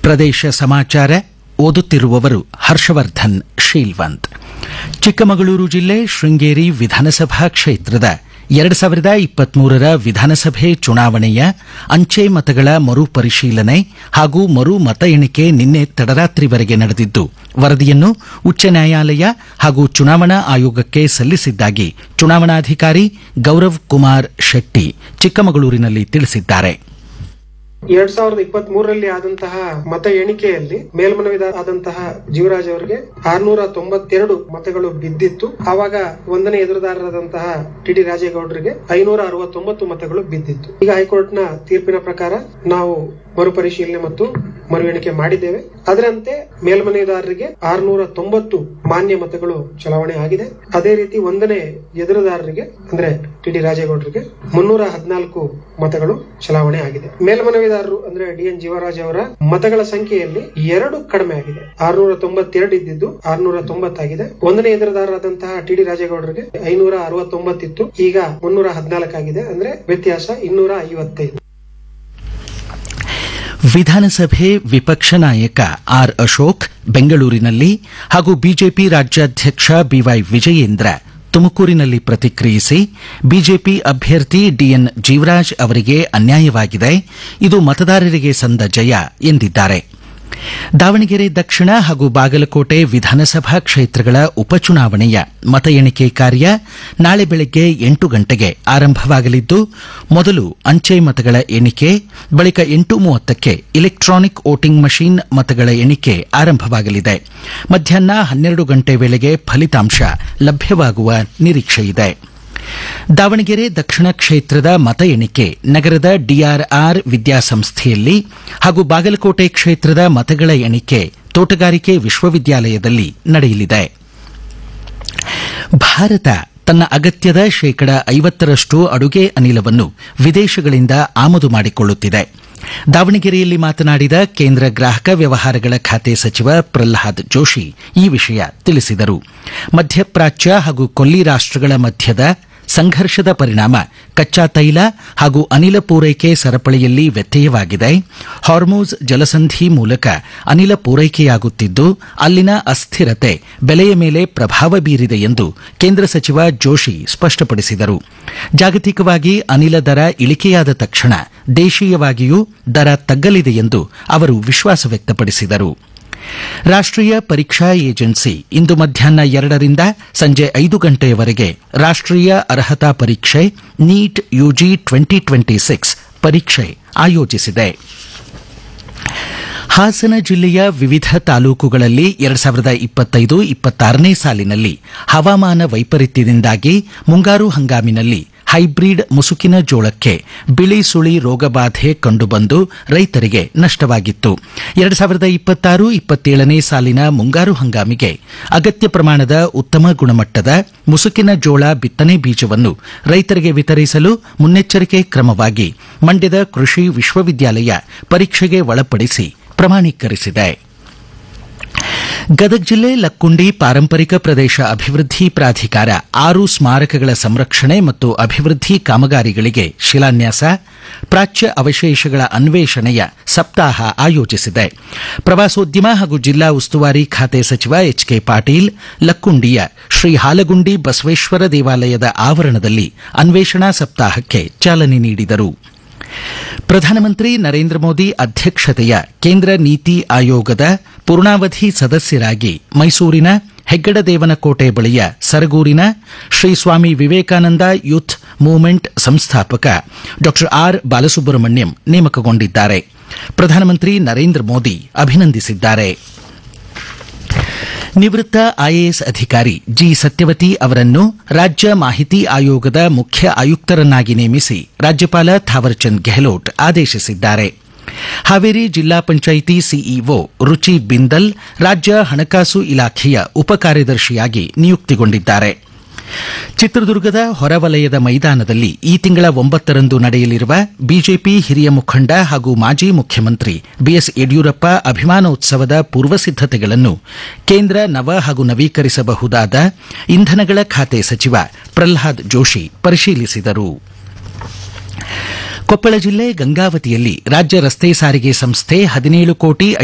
ಪ್ರದೇಶ ಸಮಾಚಾರ ಓದುತ್ತಿರುವವರು ಹರ್ಷವರ್ಧನ್ ಶೀಲ್ವಂತ್ ಚಿಕ್ಕಮಗಳೂರು ಜಿಲ್ಲೆ ಶೃಂಗೇರಿ ವಿಧಾನಸಭಾ ಕ್ಷೇತ್ರದ ಎರಡು ಸಾವಿರದ ಇಪ್ಪತ್ಮೂರರ ವಿಧಾನಸಭೆ ಚುನಾವಣೆಯ ಅಂಚೆ ಮತಗಳ ಮರುಪರಿಶೀಲನೆ ಹಾಗೂ ಮರು ಮತ ಎಣಿಕೆ ನಿನ್ನೆ ತಡರಾತ್ರಿವರೆಗೆ ನಡೆದಿದ್ದು ವರದಿಯನ್ನು ಉಚ್ಚ ನ್ಯಾಯಾಲಯ ಹಾಗೂ ಚುನಾವಣಾ ಆಯೋಗಕ್ಕೆ ಸಲ್ಲಿಸಿದ್ದಾಗಿ ಚುನಾವಣಾಧಿಕಾರಿ ಗೌರವ್ ಕುಮಾರ್ ಶೆಟ್ಟಿ ಚಿಕ್ಕಮಗಳೂರಿನಲ್ಲಿ ತಿಳಿಸಿದ್ದಾರೆ ಎರಡ್ ಸಾವಿರದ ಇಪ್ಪತ್ತ್ ಮೂರರಲ್ಲಿ ಆದಂತಹ ಮತ ಎಣಿಕೆಯಲ್ಲಿ ಮೇಲ್ಮನವಿದಾದಂತಹ ಜೀವರಾಜ್ ಅವರಿಗೆ ಆರ್ನೂರ ತೊಂಬತ್ತೆರಡು ಮತಗಳು ಬಿದ್ದಿತ್ತು ಆವಾಗ ಒಂದನೇ ಎದುರುದಾರರಾದಂತಹ ಟಿ ಡಿ ರಾಜೇಗೌಡರಿಗೆ ಐನೂರ ಅರವತ್ತೊಂಬತ್ತು ಮತಗಳು ಬಿದ್ದಿತ್ತು ಈಗ ಹೈಕೋರ್ಟ್ನ ತೀರ್ಪಿನ ಪ್ರಕಾರ ನಾವು ಮರುಪರಿಶೀಲನೆ ಮತ್ತು ಮರು ಎಣಿಕೆ ಮಾಡಿದ್ದೇವೆ ಅದರಂತೆ ಮೇಲ್ಮನೆದಾರರಿಗೆ ಆರ್ನೂರ ತೊಂಬತ್ತು ಮಾನ್ಯ ಮತಗಳು ಚಲಾವಣೆ ಆಗಿದೆ ಅದೇ ರೀತಿ ಒಂದನೇ ಎದುರುದಾರರಿಗೆ ಅಂದ್ರೆ ಟಿ ಡಿ ರಾಜೇಗೌಡರಿಗೆ ಮುನ್ನೂರ ಹದಿನಾಲ್ಕು ಮತಗಳು ಚಲಾವಣೆ ಆಗಿದೆ ಮೇಲ್ಮನವಿದಾರರು ಅಂದ್ರೆ ಡಿ ಎನ್ ಜೀವರಾಜ್ ಅವರ ಮತಗಳ ಸಂಖ್ಯೆಯಲ್ಲಿ ಎರಡು ಕಡಿಮೆ ಆಗಿದೆ ಆರ್ನೂರ ತೊಂಬತ್ತೆರಡು ಇದ್ದಿದ್ದು ಆರ್ನೂರ ತೊಂಬತ್ತಾಗಿದೆ ಒಂದನೇ ಎದುರುದಾರರಾದಂತಹ ಟಿ ಡಿ ರಾಜೇಗೌಡರಿಗೆ ಐನೂರ ಅರವತ್ತೊಂಬತ್ತಿತ್ತು ಈಗ ಮುನ್ನೂರ ಹದಿನಾಲ್ಕಾಗಿದೆ ಅಂದ್ರೆ ವ್ಯತ್ಯಾಸ ಇನ್ನೂರ ಐವತ್ತೈದು ವಿಧಾನಸಭೆ ವಿಪಕ್ಷ ನಾಯಕ ಆರ್ ಅಶೋಕ್ ಬೆಂಗಳೂರಿನಲ್ಲಿ ಹಾಗೂ ಬಿಜೆಪಿ ರಾಜ್ಯಾಧ್ಯಕ್ಷ ಬಿವೈ ವಿಜಯೇಂದ್ರ ತುಮಕೂರಿನಲ್ಲಿ ಪ್ರತಿಕ್ರಿಯಿಸಿ ಬಿಜೆಪಿ ಅಭ್ಯರ್ಥಿ ಡಿಎನ್ ಜೀವರಾಜ್ ಅವರಿಗೆ ಅನ್ಯಾಯವಾಗಿದೆ ಇದು ಮತದಾರರಿಗೆ ಸಂದ ಜಯ ಎಂದಿದ್ದಾರೆ ದಾವಣಗೆರೆ ದಕ್ಷಿಣ ಹಾಗೂ ಬಾಗಲಕೋಟೆ ವಿಧಾನಸಭಾ ಕ್ಷೇತ್ರಗಳ ಉಪಚುನಾವಣೆಯ ಮತ ಎಣಿಕೆ ಕಾರ್ಯ ನಾಳೆ ಬೆಳಗ್ಗೆ ಎಂಟು ಗಂಟೆಗೆ ಆರಂಭವಾಗಲಿದ್ದು ಮೊದಲು ಅಂಚೆ ಮತಗಳ ಎಣಿಕೆ ಬಳಿಕ ಎಂಟು ಮೂವತ್ತಕ್ಕೆ ಇಲೆಕ್ಟ್ರಾನಿಕ್ ವೋಟಿಂಗ್ ಮಷೀನ್ ಮತಗಳ ಎಣಿಕೆ ಆರಂಭವಾಗಲಿದೆ ಮಧ್ಯಾಹ್ನ ಹನ್ನೆರಡು ಗಂಟೆ ವೇಳೆಗೆ ಫಲಿತಾಂಶ ಲಭ್ಯವಾಗುವ ನಿರೀಕ್ಷೆಯಿದೆ ದಾವಣಗೆರೆ ದಕ್ಷಿಣ ಕ್ಷೇತ್ರದ ಮತ ಎಣಿಕೆ ನಗರದ ಡಿಆರ್ಆರ್ ವಿದ್ಯಾಸಂಸ್ಥೆಯಲ್ಲಿ ಹಾಗೂ ಬಾಗಲಕೋಟೆ ಕ್ಷೇತ್ರದ ಮತಗಳ ಎಣಿಕೆ ತೋಟಗಾರಿಕೆ ವಿಶ್ವವಿದ್ಯಾಲಯದಲ್ಲಿ ನಡೆಯಲಿದೆ ಭಾರತ ತನ್ನ ಅಗತ್ಯದ ಶೇಕಡ ಐವತ್ತರಷ್ಟು ಅಡುಗೆ ಅನಿಲವನ್ನು ವಿದೇಶಗಳಿಂದ ಆಮದು ಮಾಡಿಕೊಳ್ಳುತ್ತಿದೆ ದಾವಣಗೆರೆಯಲ್ಲಿ ಮಾತನಾಡಿದ ಕೇಂದ್ರ ಗ್ರಾಹಕ ವ್ಯವಹಾರಗಳ ಖಾತೆ ಸಚಿವ ಪ್ರಲ್ಹಾದ್ ಜೋಶಿ ಈ ವಿಷಯ ತಿಳಿಸಿದರು ಮಧ್ಯಪ್ರಾಚ್ಯ ಹಾಗೂ ಕೊಲ್ಲಿ ರಾಷ್ಟಗಳ ಮಧ್ಯದ ಸಂಘರ್ಷದ ಪರಿಣಾಮ ಕಚ್ಚಾ ತೈಲ ಹಾಗೂ ಅನಿಲ ಪೂರೈಕೆ ಸರಪಳಿಯಲ್ಲಿ ವ್ಯತ್ಯಯವಾಗಿದೆ ಹಾರ್ಮೋಸ್ ಜಲಸಂಧಿ ಮೂಲಕ ಅನಿಲ ಪೂರೈಕೆಯಾಗುತ್ತಿದ್ದು ಅಲ್ಲಿನ ಅಸ್ಥಿರತೆ ಬೆಲೆಯ ಮೇಲೆ ಪ್ರಭಾವ ಬೀರಿದೆ ಎಂದು ಕೇಂದ್ರ ಸಚಿವ ಜೋಶಿ ಸ್ಪಷ್ಟಪಡಿಸಿದರು ಜಾಗತಿಕವಾಗಿ ಅನಿಲ ದರ ಇಳಿಕೆಯಾದ ತಕ್ಷಣ ದೇಶೀಯವಾಗಿಯೂ ದರ ತಗ್ಗಲಿದೆ ಎಂದು ಅವರು ವಿಶ್ವಾಸ ವ್ಯಕ್ತಪಡಿಸಿದರು ರಾಷ್ಟೀಯ ಪರೀಕ್ಷಾ ಏಜೆನ್ಸಿ ಇಂದು ಮಧ್ಯಾಹ್ನ ಎರಡರಿಂದ ಸಂಜೆ ಐದು ಗಂಟೆಯವರೆಗೆ ರಾಷ್ಟೀಯ ಅರ್ಹತಾ ಪರೀಕ್ಷೆ NEET UG twenty twenty six ಪರೀಕ್ಷೆ ಆಯೋಜಿಸಿದೆ ಹಾಸನ ಜಿಲ್ಲೆಯ ವಿವಿಧ ತಾಲೂಕುಗಳಲ್ಲಿ ಎರಡು ಸಾವಿರದ ಇಪ್ಪತ್ತೈದು ಇಪ್ಪತ್ತಾರನೇ ಸಾಲಿನಲ್ಲಿ ಹವಾಮಾನ ವೈಪರೀತ್ಯದಿಂದಾಗಿ ಮುಂಗಾರು ಹಂಗಾಮಿನಲ್ಲಿ ಹೈಬ್ರಿಡ್ ಮುಸುಕಿನ ಜೋಳಕ್ಕೆ ಬಿಳಿ ಸುಳಿ ರೋಗಬಾಧೆ ಕಂಡುಬಂದು ರೈತರಿಗೆ ನಷ್ಟವಾಗಿತ್ತು ಎರಡು ಸಾವಿರದ ಇಪ್ಪತ್ತಾರು ಇಪ್ಪತ್ತೇಳನೇ ಸಾಲಿನ ಮುಂಗಾರು ಹಂಗಾಮಿಗೆ ಅಗತ್ಯ ಪ್ರಮಾಣದ ಉತ್ತಮ ಗುಣಮಟ್ಟದ ಮುಸುಕಿನ ಜೋಳ ಬಿತ್ತನೆ ಬೀಜವನ್ನು ರೈತರಿಗೆ ವಿತರಿಸಲು ಮುನ್ನೆಚ್ಚರಿಕೆ ಕ್ರಮವಾಗಿ ಮಂಡ್ಯದ ಕೃಷಿ ವಿಶ್ವವಿದ್ಯಾಲಯ ಪರೀಕ್ಷೆಗೆ ಒಳಪಡಿಸಿ ಪ್ರಮಾಣೀಕರಿಸಿದೆ ಗದಗ ಜಿಲ್ಲೆ ಲಕ್ಕುಂಡಿ ಪಾರಂಪರಿಕ ಪ್ರದೇಶ ಅಭಿವೃದ್ಧಿ ಪ್ರಾಧಿಕಾರ ಆರು ಸ್ಮಾರಕಗಳ ಸಂರಕ್ಷಣೆ ಮತ್ತು ಅಭಿವೃದ್ಧಿ ಕಾಮಗಾರಿಗಳಿಗೆ ಶಿಲಾನ್ಯಾಸ ಪ್ರಾಚ್ಯ ಅವಶೇಷಗಳ ಅನ್ವೇಷಣೆಯ ಸಪ್ತಾಹ ಆಯೋಜಿಸಿದೆ ಪ್ರವಾಸೋದ್ಯಮ ಹಾಗೂ ಜಿಲ್ಲಾ ಉಸ್ತುವಾರಿ ಖಾತೆ ಸಚಿವ ಎಚ್ ಕೆ ಪಾಟೀಲ್ ಲಕ್ಕುಂಡಿಯ ಶ್ರೀ ಹಾಲಗುಂಡಿ ಬಸವೇಶ್ವರ ದೇವಾಲಯದ ಆವರಣದಲ್ಲಿ ಅನ್ವೇಷಣಾ ಸಪ್ತಾಹಕ್ಕೆ ಚಾಲನೆ ನೀಡಿದರು ಪ್ರಧಾನಮಂತ್ರಿ ನರೇಂದ್ರ ಮೋದಿ ಅಧ್ಯಕ್ಷತೆಯ ಕೇಂದ್ರ ನೀತಿ ಆಯೋಗದ ಪೂರ್ಣಾವಧಿ ಸದಸ್ಯರಾಗಿ ಮೈಸೂರಿನ ಹೆಗ್ಗಡದೇವನಕೋಟೆ ಬಳಿಯ ಸರಗೂರಿನ ಶ್ರೀ ಸ್ವಾಮಿ ವಿವೇಕಾನಂದ ಯೂತ್ ಮೂವ್ಮೆಂಟ್ ಸಂಸ್ಥಾಪಕ ಡಾ ಆರ್ ಬಾಲಸುಬ್ರಹ್ಮಣ್ಯಂ ನೇಮಕಗೊಂಡಿದ್ದಾರೆ ಪ್ರಧಾನಮಂತ್ರಿ ನರೇಂದ್ರ ಮೋದಿ ಅಭಿನಂದಿಸಿದ್ದಾರೆ ನಿವೃತ್ತ ಐಎಎಸ್ ಅಧಿಕಾರಿ ಜಿ ಸತ್ಯವತಿ ಅವರನ್ನು ರಾಜ್ಯ ಮಾಹಿತಿ ಆಯೋಗದ ಮುಖ್ಯ ಆಯುಕ್ತರನ್ನಾಗಿ ನೇಮಿಸಿ ರಾಜ್ಯಪಾಲ ಥಾವರ್ಚಂದ್ ಗೆಹ್ಲೋಟ್ ಆದೇಶಿಸಿದ್ದಾರೆ ಹಾವೇರಿ ಜಿಲ್ಲಾ ಪಂಚಾಯಿತಿ ಸಿಇಒ ರುಚಿ ಬಿಂದಲ್ ರಾಜ್ಯ ಹಣಕಾಸು ಇಲಾಖೆಯ ಉಪಕಾರ್ಯದರ್ಶಿಯಾಗಿ ನಿಯುಕ್ತಿಗೊಂಡಿದ್ದಾರೆ ಚಿತ್ರದುರ್ಗದ ಹೊರವಲಯದ ಮೈದಾನದಲ್ಲಿ ಈ ತಿಂಗಳ ಒಂಬತ್ತರಂದು ನಡೆಯಲಿರುವ ಬಿಜೆಪಿ ಹಿರಿಯ ಮುಖಂಡ ಹಾಗೂ ಮಾಜಿ ಮುಖ್ಯಮಂತ್ರಿ ಬಿಎಸ್ ಯಡಿಯೂರಪ್ಪ ಅಭಿಮಾನೋತ್ಸವದ ಪೂರ್ವ ಸಿದ್ದತೆಗಳನ್ನು ಕೇಂದ್ರ ನವ ಹಾಗೂ ನವೀಕರಿಸಬಹುದಾದ ಇಂಧನಗಳ ಖಾತೆ ಸಚಿವ ಪ್ರಲ್ಹಾದ್ ಜೋಶಿ ಪರಿಶೀಲಿಸಿದರು ಕೊಪ್ಪಳ ಜಿಲ್ಲೆ ಗಂಗಾವತಿಯಲ್ಲಿ ರಾಜ್ಯ ರಸ್ತೆ ಸಾರಿಗೆ ಸಂಸ್ಥೆ ಹದಿನೇಳು ಕೋಟಿ